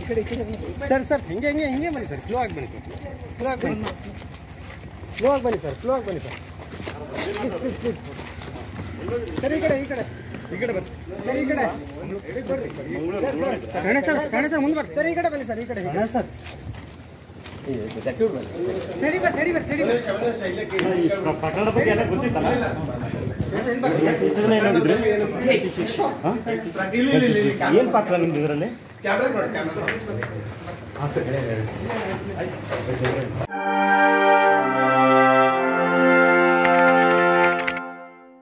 ಕಡೆ ಈ ಕಡೆ ಸರ್ ಸರ್ ಹಿಂಗೆ ಹಿಂಗೆ ಹಿಂಗೆ ಬನ್ನಿ ಸರ್ ಸ್ಲೋ ಆಗಿ ಬನ್ನಿ ಸರ್ ಸ್ಲೋ ಆಗಿ ಬನ್ನಿ ಸ್ಲೋ ಆಗಿ ಬನ್ನಿ ಸರ್ ಸ್ಲೋ ಆಗಿ ಬನ್ನಿ ಸರ್ ಸರ್ ಈ ಕಡೆ ಈ ಕಡೆ ಈ ಕಡೆ ಬನ್ನಿ ಸರ್ ಈ ಕಡೆ sir Ganesh sir Ganesh sir ಮುಂದೆ ಬರ್ರಿ ಸರ್ ಈ ಕಡೆ ಬನ್ನಿ ಸರ್ ಈ ಕಡೆ ಗಣೇಶ್ ಸರ್ ಸರಿ ಬರ್ ಸರಿ ಬರ್ ಸರಿ ಬರ್ ಪ್ರಕರಣದ ಬಗ್ಗೆ ಎಲ್ಲ ಗೊತ್ತಿತ್ತಲ್ಲ ಏನ್ ಪಾತ್ರ ನಿಮ್ದು ಇದರಲ್ಲಿ ಕ್ಯಾಮ್ರಾ ನೋಡಿ ಕ್ಯಾಮ್ರಾ